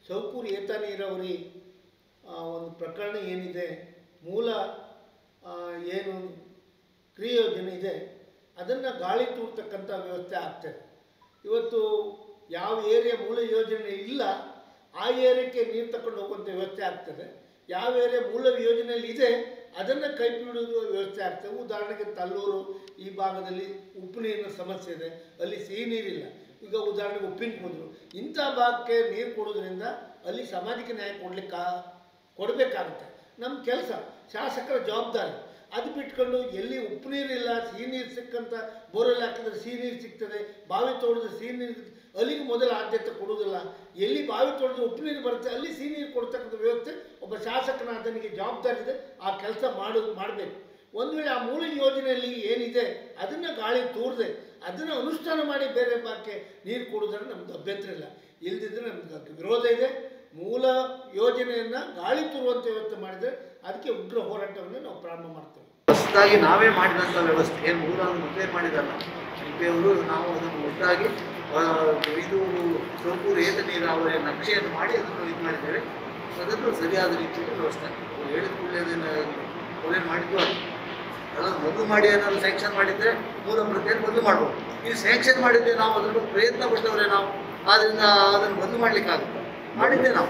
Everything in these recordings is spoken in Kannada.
ಚೌಕೂರು ಏತ ನೀರಾವರಿ ಆ, ಒಂದು ಪ್ರಕರಣ ಏನಿದೆ ಮೂಲ ಆ, ಏನು ಕ್ರಿಯೆ ಯೋಜನೆ ಇದೆ ಅದನ್ನು ಗಾಳಿ ತೂರ್ತಕ್ಕಂಥ ವ್ಯವಸ್ಥೆ ಆಗ್ತದೆ ಇವತ್ತು ಯಾವ ಏರಿಯಾ ಮೂಲ ಯೋಜನೆ ಇಲ್ಲ ಆ ಏರಿಯಾಕ್ಕೆ ನೀರು ತಗೊಂಡು ಹೋಗುವಂಥ ವ್ಯವಸ್ಥೆ ಆಗ್ತದೆ ಯಾವ ಏರಿಯಾ ಮೂಲ ಯೋಜನೆಯಲ್ಲಿ ಇದೆ ಅದನ್ನು ಕೈ ಬಿಡುವ ವ್ಯವಸ್ಥೆ ಆಗ್ತದೆ ಉದಾಹರಣೆಗೆ ತಲ್ಲೂರು ಈ ಭಾಗದಲ್ಲಿ ಉಪ್ಪು ನೀರಿನ ಸಮಸ್ಯೆ ಇದೆ ಅಲ್ಲಿ ಸಿಹಿ ನೀರಿಲ್ಲ ಈಗ ಉದಾಹರಣೆಗೆ ಉಪ್ಪಿನ ಕುಂದ್ರು ಇಂಥ ಭಾಗಕ್ಕೆ ನೀರು ಕೊಡೋದ್ರಿಂದ ಅಲ್ಲಿ ಸಾಮಾಜಿಕ ನ್ಯಾಯ ಕೊಡ್ಲಿಕ್ಕೆ ಕೊಡಬೇಕಾಗುತ್ತೆ ನಮ್ಮ ಕೆಲಸ ಶಾಸಕರ ಜವಾಬ್ದಾರಿ ಅದು ಬಿಟ್ಕೊಂಡು ಎಲ್ಲಿ ಉಪ್ಪು ನೀರಿಲ್ಲ ಸಿಹಿ ನೀರು ಸಿಕ್ಕಂತ ಬೋರ್ವೆಲ್ ಹಾಕಿದ್ರೆ ಸಿಹಿ ನೀರು ಸಿಗ್ತದೆ ಬಾವಿ ತೋಡಿದ್ರೆ ಸಿಹಿ ನೀರು ಅಲ್ಲಿಗೆ ಮೊದಲ ಆದ್ಯತೆ ಕೊಡುವುದಿಲ್ಲ ಎಲ್ಲಿ ಬಾವಿ ತೋಡಿದ್ರೆ ಉಪ್ಪು ನೀರು ಬರುತ್ತೆ ಅಲ್ಲಿ ಸಿಹಿ ನೀರು ಕೊಡ್ತಕ್ಕಂಥ ವ್ಯವಸ್ಥೆ ಒಬ್ಬ ಶಾಸಕನ ಅದನಿಗೆ ಜವಾಬ್ದಾರಿ ಇದೆ ಆ ಕೆಲಸ ಮಾಡು ಮಾಡಬೇಕು ಒಂದು ವೇಳೆ ಆ ಮೂಲ ಯೋಜನೆಯಲ್ಲಿ ಏನಿದೆ ಅದನ್ನು ಗಾಳಿ ತೂರದೆ ಅದನ್ನು ಅನುಷ್ಠಾನ ಮಾಡಿ ಬೇರೆ ಭಾಗಕ್ಕೆ ನೀರು ಕೊಡೋದ್ರಲ್ಲಿ ನಮ್ದು ಅಭ್ಯಂತರ ಇಲ್ಲ ಇಲ್ದಿದ್ರೆ ನಮ್ಗೆ ಅದಕ್ಕೆ ವಿರೋಧ ಇದೆ ಮೂಲ ಯೋಜನೆಯನ್ನು ಗಾಳಿ ತೂರುವಂಥ ವ್ಯವಸ್ಥೆ ಮಾಡಿದರೆ ಅದಕ್ಕೆ ಉಗ್ರ ಹೋರಾಟವನ್ನು ನಾವು ಪ್ರಾರಂಭ ಮಾಡ್ತೇವೆ ಹೊಸದಾಗಿ ನಾವೇ ಮಾಡಿದಂಥ ವ್ಯವಸ್ಥೆ ಏನು ಮೂಲ ಮೊದಲೇ ಮಾಡಿದಲ್ಲ ಅವರು ನಾವು ಅದನ್ನು ಒಟ್ಟಾಗಿ ಆ, ಇದು ಚೌಕೂರು ಏತ ನೀರಾವರಿಯ ನಕ್ಷೆಯನ್ನು ಮಾಡಿ ಅದನ್ನು ಇದು ಮಾಡಿದ್ದೇವೆ ಅದನ್ನು ಸರಿಯಾದ ರೀತಿಯಲ್ಲಿ ವ್ಯವಸ್ಥೆ ಅವ್ರು ಹೇಳಿದ ಕೂಡಲೇ ಅದನ್ನು ಅವ್ರೇನು ಮಾಡಿದ್ದು ಅದು ಅದನ್ನು ಮೊದಲು ಮಾಡಿ ಏನಾದ್ರು ಸ್ಯಾಂಕ್ಷನ್ ಮಾಡಿದ್ರೆ ಮೂಲ ಪ್ರತಿಯನ್ನು ಮೊದಲು ಮಾಡ್ಬೋದು ಇದು ಸ್ಯಾಂಕ್ಷನ್ ಮಾಡಿದ್ದೆ ನಾವು ಅದನ್ನು ಪ್ರಯತ್ನ ಪಟ್ಟವರೇ ನಾವು ಆದ್ದರಿಂದ ಅದನ್ನು ಬಂದು ಮಾಡ್ಲಿಕ್ಕಾಗುತ್ತೆ ಮಾಡಿದ್ದೆ ನಾವು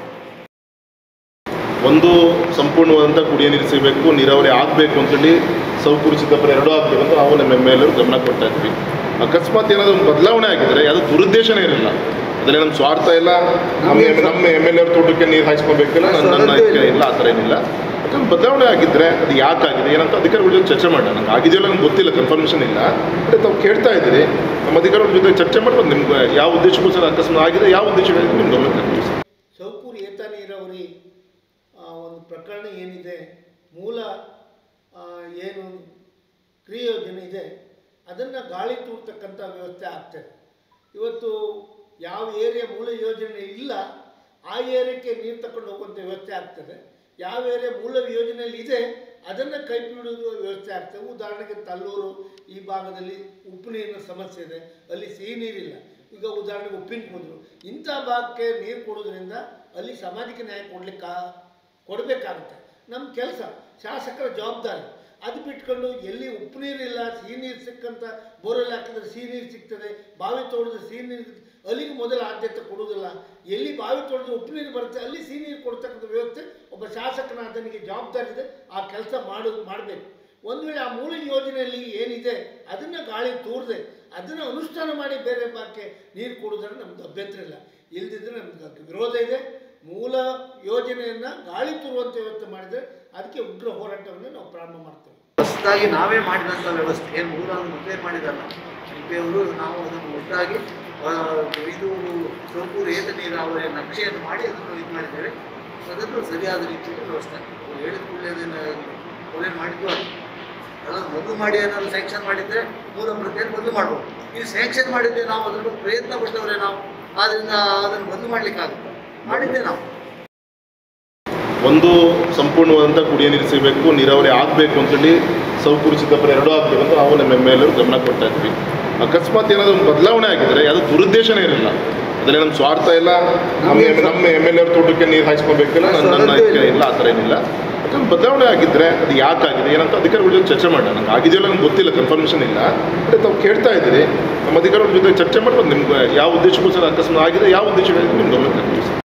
ಒಂದು ಸಂಪೂರ್ಣವಾದಂಥ ಕುಡಿಯೋ ನೀರು ಸಿಗಬೇಕು ನೀರಾವರಿ ಆಗಬೇಕು ಅಂತೇಳಿ ಸೌಕೂರು ಸಿದ್ದಪ್ಪರ ಎರಡೂ ಆಗಬೇಕು ಅಂತ ನಾವು ನಮ್ಮ ಎಮ್ ಎಲ್ ಗಮನ ಕೊಡ್ತಾ ಇದ್ವಿ ಅಕಸ್ಮಾತ್ ಏನಾದರೂ ಒಂದು ಬದಲಾವಣೆ ಆಗಿದ್ರೆ ಅದು ದುರುದ್ದೇಶನೇ ಇರಲ್ಲ ಅದರಲ್ಲಿ ನಮ್ಮ ಸ್ವಾರ್ಥ ಇಲ್ಲ ನಮ್ಮ ನಮ್ಮ ಎಮ್ ಎಲ್ ಎರ್ ತೋಟಕ್ಕೆ ನೀರು ಹಾಯಿಸ್ಕೋಬೇಕಿಲ್ಲ ನನ್ನ ನನ್ನ ಇದಕ್ಕೆ ಇಲ್ಲ ಆ ಥರ ಏನಿಲ್ಲ ಯಾಕಂದ್ರೆ ಬದಲಾವಣೆ ಆಗಿದ್ದರೆ ಅದು ಯಾಕಾಗಿದೆ ಏನಂತ ಅಧಿಕಾರಿಗಳ ಜೊತೆ ಚರ್ಚೆ ಮಾಡೋಣ ನಂಗೆ ಆಗಿದೆಯಲ್ಲ ನಂಗೆ ಗೊತ್ತಿಲ್ಲ ಕನ್ಫರ್ಮೇಷನ್ ಇಲ್ಲ ಬಟ್ ತಾವು ಕೇಳ್ತಾ ಇದ್ದೀರಿ ನಮ್ಮ ಅಧಿಕಾರಿಗಳ ಜೊತೆ ಚರ್ಚೆ ಮಾಡ್ಬೋದು ನಿಮ್ಗೆ ಯಾವ ಉದ್ದೇಶಕ್ಕೋಸ್ಕರ ಅಕಸ್ಮಾತ್ ಆಗಿದೆ ಯಾವ ಉದ್ದೇಶಗಳಿಗೆ ನಿಮ್ಗೆ ಗಮನ ತರ್ತೀವಿ ಸರ್ ಚೌಕೂರು ಏತ ನೀರಾವರಿ ಆ, ಒಂದು ಪ್ರಕರಣ ಏನಿದೆ ಮೂಲ ಆ, ಏನು ಕ್ರಿಯೆ ಯೋಜನೆ ಇದೆ ಅದನ್ನು ಗಾಳಿ ತೂರ್ತಕ್ಕಂಥ ವ್ಯವಸ್ಥೆ ಆಗ್ತದೆ ಇವತ್ತು ಯಾವ ಏರಿಯಾ ಮೂಲ ಯೋಜನೆ ಇಲ್ಲ ಆ ಏರಿಯಾಕ್ಕೆ ನೀರು ತಗೊಂಡು ಹೋಗುವಂಥ ವ್ಯವಸ್ಥೆ ಆಗ್ತದೆ ಯಾವ ಏರಿಯಾ ಮೂಲ ಯೋಜನೆಯಲ್ಲಿ ಇದೆ ಅದನ್ನು ಕೈ ಬಿಡುವ ವ್ಯವಸ್ಥೆ ಆಗ್ತದೆ ಉದಾಹರಣೆಗೆ ತಲ್ಲೂರು ಈ ಭಾಗದಲ್ಲಿ ಉಪ್ಪು ನೀರಿನ ಸಮಸ್ಯೆ ಇದೆ ಅಲ್ಲಿ ಸಿಹಿ ನೀರಿಲ್ಲ ಈಗ ಉದಾಹರಣೆಗೆ ಉಪ್ಪಿನ ಕುಂದ್ರು ಇಂಥ ಭಾಗಕ್ಕೆ ನೀರು ಕೊಡೋದ್ರಿಂದ ಅಲ್ಲಿ ಸಾಮಾಜಿಕ ನ್ಯಾಯ ಕೊಡ್ಲಿಕ್ಕೆ ಕೊಡಬೇಕಾಗುತ್ತೆ ನಮ್ಮ ಕೆಲಸ ಶಾಸಕರ ಜವಾಬ್ದಾರಿ ಅದು ಬಿಟ್ಕೊಂಡು ಎಲ್ಲಿ ಉಪ್ಪು ನೀರಿಲ್ಲ ಸಿಹಿ ನೀರು ಸಿಕ್ಕಂತ ಬೋರ್ವೆಲ್ ಹಾಕಿದ್ರೆ ಸಿಹಿ ನೀರು ಸಿಗ್ತದೆ ಬಾವಿ ತೋಡಿದ್ರೆ ಸಿಹಿ ನೀರು ಅಲ್ಲಿಗೆ ಮೊದಲ ಆದ್ಯತೆ ಕೊಡುವುದಿಲ್ಲ ಎಲ್ಲಿ ಬಾವಿ ತೋಡಿದ್ರೆ ಉಪ್ಪು ನೀರು ಬರುತ್ತೆ ಅಲ್ಲಿ ಸಿಹಿ ನೀರು ಕೊಡ್ತಕ್ಕಂಥ ವ್ಯವಸ್ಥೆ ಒಬ್ಬ ಶಾಸಕನ ಅದನಿಗೆ ಜವಾಬ್ದಾರಿ ಇದೆ ಆ ಕೆಲಸ ಮಾಡು ಮಾಡಬೇಕು ಒಂದು ವೇಳೆ ಆ ಮೂಲ ಯೋಜನೆಯಲ್ಲಿ ಏನಿದೆ ಅದನ್ನು ಗಾಳಿ ತೂರದೆ ಅದನ್ನು ಅನುಷ್ಠಾನ ಮಾಡಿ ಬೇರೆ ಭಾಗಕ್ಕೆ ನೀರು ಕೊಡೋದ್ರಲ್ಲಿ ನಮ್ದು ಅಭ್ಯಂತರ ಇಲ್ಲ ಇಲ್ದಿದ್ರೆ ನಮ್ಗೆ ಅದಕ್ಕೆ ವಿರೋಧ ಇದೆ ಮೂಲ ಯೋಜನೆಯನ್ನು ಗಾಳಿ ತೂರುವಂಥ ವ್ಯವಸ್ಥೆ ಮಾಡಿದರೆ ಅದಕ್ಕೆ ಉಗ್ರ ಹೋರಾಟವನ್ನು ನಾವು ಪ್ರಾರಂಭ ಮಾಡ್ತೇವೆ ಹೊಸದಾಗಿ ನಾವೇ ಮಾಡಿದಂಥ ವ್ಯವಸ್ಥೆ ಏನು ಮೂಲ ಮೊದಲೇ ಮಾಡಿದಲ್ಲ ಅವರು ನಾವು ಅದನ್ನು ಒಟ್ಟಾಗಿ ಆ, ಇದು ಚೌಕೂರು ಏತ ನೀರಾವರಿಯ ನಕ್ಷೆಯನ್ನು ಮಾಡಿ ಅದನ್ನು ಇದು ಮಾಡಿದ್ದೇವೆ ಅದನ್ನು ಸರಿಯಾದ ರೀತಿಯಲ್ಲಿ ವ್ಯವಸ್ಥೆ ಅವ್ರು ಹೇಳಿದ ಕೂಡಲೇ ಅದನ್ನು ಅವ್ರೇನು ಮಾಡಿದ್ದು ಅದು ಅದನ್ನು ಮೊದಲು ಮಾಡಿ ಏನಾದ್ರು ಸ್ಯಾಂಕ್ಷನ್ ಮಾಡಿದ್ರೆ ಮೂಲ ಪ್ರತಿಯನ್ನು ಮೊದಲು ಮಾಡ್ಬೋದು ಇದು ಸ್ಯಾಂಕ್ಷನ್ ಮಾಡಿದ್ದೆ ನಾವು ಅದನ್ನು ಪ್ರಯತ್ನ ಪಟ್ಟವರೇ ನಾವು ಆದ್ದರಿಂದ ಅದನ್ನು ಬಂದು ಮಾಡ್ಲಿಕ್ಕಾಗುತ್ತೆ ಮಾಡಿದ್ದೆ ನಾವು ಒಂದು ಸಂಪೂರ್ಣವಾದಂಥ ಕುಡಿಯೋ ನೀರು ಸಿಗಬೇಕು ನೀರಾವರಿ ಆಗಬೇಕು ಅಂತೇಳಿ ಸೌಕೂರು ಸಿದ್ದಪ್ಪರ ಎರಡೂ ಆಗಬೇಕು ಅಂತ ನಾವು ನಮ್ಮ ಎಮ್ ಎಲ್ ಗಮನ ಕೊಡ್ತಾ ಇದ್ವಿ ಅಕಸ್ಮಾತ್ ಏನಾದರೂ ಒಂದು ಬದಲಾವಣೆ ಆಗಿದ್ರೆ ಅದು ದುರುದ್ದೇಶನೇ ಇರಲ್ಲ ಅದರಲ್ಲಿ ನಮ್ಮ ಸ್ವಾರ್ಥ ಇಲ್ಲ ನಮ್ಮ ನಮ್ಮ ಎಮ್ ಎಲ್ ಎರ್ ತೋಟಕ್ಕೆ ನೀರು ಹಾಯಿಸ್ಕೋಬೇಕಿಲ್ಲ ನನ್ನ ನನ್ನ ಇದಕ್ಕೆ ಇಲ್ಲ ಆ ಥರ ಏನಿಲ್ಲ ಯಾಕಂದ್ರೆ ಬದಲಾವಣೆ ಆಗಿದ್ದರೆ ಅದು ಯಾಕಾಗಿದೆ ಏನಂತ ಅಧಿಕಾರಿಗಳ ಜೊತೆ ಚರ್ಚೆ ಮಾಡೋಣ ನಂಗೆ ಆಗಿದೆಯಲ್ಲ ನಂಗೆ ಗೊತ್ತಿಲ್ಲ ಕನ್ಫರ್ಮೇಷನ್ ಇಲ್ಲ ಬಟ್ ತಾವು ಕೇಳ್ತಾ ಇದ್ದೀರಿ ನಮ್ಮ ಅಧಿಕಾರಿಗಳ ಜೊತೆ ಚರ್ಚೆ ಮಾಡ್ಬೋದು ನಿಮ್ಗೆ ಯಾವ ಉದ್ದೇಶಕ್ಕೋಸ್ಕರ ಅಕಸ್ಮಾತ್ ಆಗಿದೆ ಯಾವ ಉದ್ದೇಶಗಳಿಗೆ ನಿಮ್ಗೆ ಗಮನ ತರ್ತೀವಿ ಸರ್